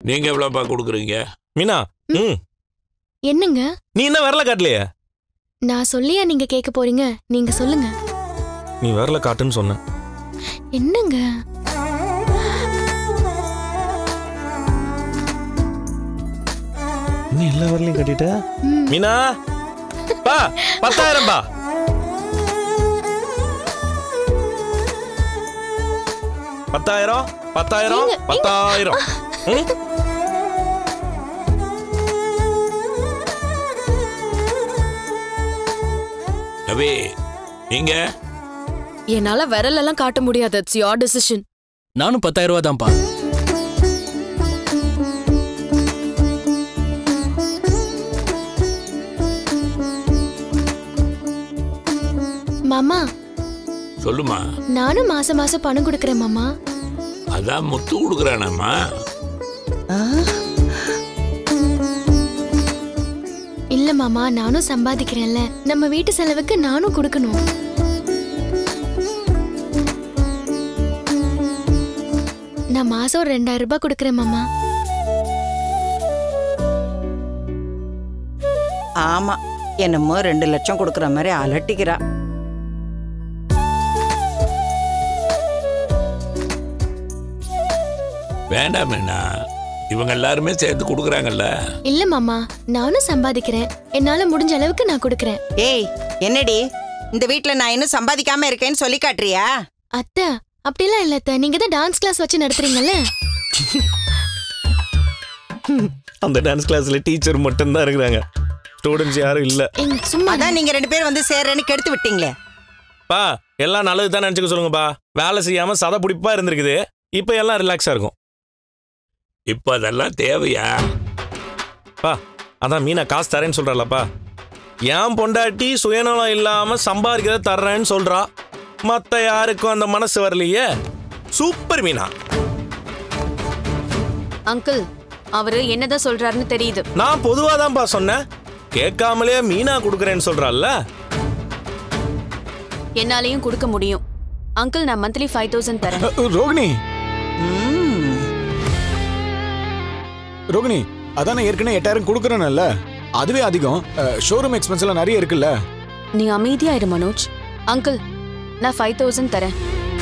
நீங்க எவ்வளோப்பா கொடுக்குறீங்க மீனா ம் என்னங்க நீ என்ன வரல காட்டலையே நான் சொல்லியா நீங்க கேட்க போறீங்க நீங்க சொல்லுங்க நீ வரல காட்டுன்னு சொன்ன என்னங்க நீ எல்லா வரலையும் கட்டிட்ட ம், மீனா பா பத்தாயிரம் பா பத்தாயிரம் பத்தாயிரம் ஏங்க, ஏங்க. பத்தாயிரம் ம்? ரவி நீங்க என்னால விரல் எல்லாம் காட்ட முடியாது இட்ஸ் யோர் டிசிஷன் நானும் பத்தாயிரம் ரூபா தான்ப்பா மாமா சொல்லுமா நானும் மாசம் மாசம் பணம் கொடுக்கறேன் மாமா அதான் முத்து கொடுக்குறானம்மா இல்ல மாமா நானும் சம்பாதிக்கிறேன்ல நம்ம வீட்டு செலவுக்கு நானும் கொடுக்கணும் நான் மாசம் ஒரு ரெண்டாயிரம் ரூபாய் கொடுக்கறேன் மாமா ஆமா என்னமோ ரெண்டு லட்சம் கொடுக்குற மாதிரி அலட்டிக்கிறா வேண்டாம் என்ன இவங்க எல்லாருமே சேர்த்து கொடுக்குறாங்கல்ல இல்ல மாமா நானும் சம்பாதிக்கிறேன் என்னால முடிஞ்ச அளவுக்கு நான் கொடுக்கறேன் ஏய் என்னடி இந்த வீட்ல நான் இன்னும் சம்பாதிக்காம இருக்கேன்னு சொல்லி காட்டுறியா அத்தை அப்படிலாம் இல்ல அத்தை நீங்க தான் டான்ஸ் கிளாஸ் வச்சு நடத்துறீங்கல்ல அந்த டான்ஸ் கிளாஸ்ல டீச்சர் மட்டும்தான் இருக்கிறாங்க ஸ்டூடெண்ட்ஸ் யாரும் இல்ல எங்க சும்மா அதான் நீங்க ரெண்டு பேரும் வந்து சேர்றேன்னு கெடுத்து விட்டீங்களே பா எல்லாம் நல்லது தான் நினைச்சுக்க சொல்லுங்கப்பா வேலை செய்யாம சத பிடிப்பா இருந்திருக்குது இப்போ எல்லாம் ரிலாக்ஸா இருக்கும் இப்போ அதெல்லாம் தேவையா பா அதான் மீனா காசு தரேன்னு சொல்றாளப்பா என் பொண்டாட்டி சுயநலம் இல்லாம சம்பாதிக்கிறத தர்றேன்னு சொல்றா மத்த யாருக்கும் அந்த மனசு வரலையே சூப்பர் மீனா அங்கிள் அவரு என்னதான் சொல்றாருன்னு தெரியுது நான் பொதுவா தான்ப்பா சொன்னேன் கேட்காமலே மீனா கொடுக்குறேன்னு சொல்றாள்ல என்னாலையும் கொடுக்க முடியும் அங்கிள் நான் மந்த்லி ஃபைவ் தௌசண்ட் தரேன் ரோகிணி ம். ரோகிணி அதான் நான் ஏற்கனவே எட்டாயிரம் கொடுக்குறேன்ல அதுவே அதிகம் ஷோரூம் எக்ஸ்பென்ஸ் எல்லாம் நிறைய இருக்குல்ல நீ அமைதியா இரு மனோஜ் அங்கிள் நான் ஃபைவ் தௌசண்ட் தரேன்